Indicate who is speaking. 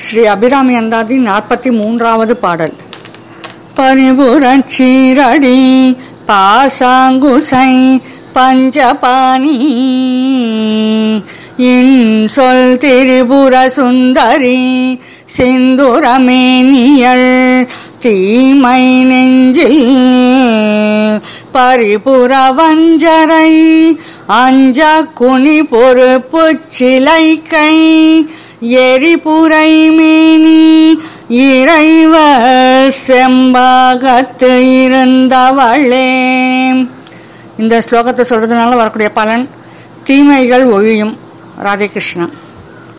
Speaker 1: ஸ்ரீ அபிராமி அந்தாதி நாற்பத்தி மூன்றாவது பாடல் பரிபுரட்சீரடி பாசாங்குசை பஞ்சபாணி இன்சொல் திரிபுர சுந்தரி சிந்துரமேனியள் தீமை நெஞ்சில் பரிபுர வஞ்சரை அஞ்ச குனி பொறுப்பு சிலைக்கை எரிபுரை மேனி இறைவர் செம்பாகத்து இருந்தவளே இந்த ஸ்லோகத்தை சொல்றதுனால வரக்கூடிய பலன் தீமைகள் ஒழியும் ராதே கிருஷ்ணன்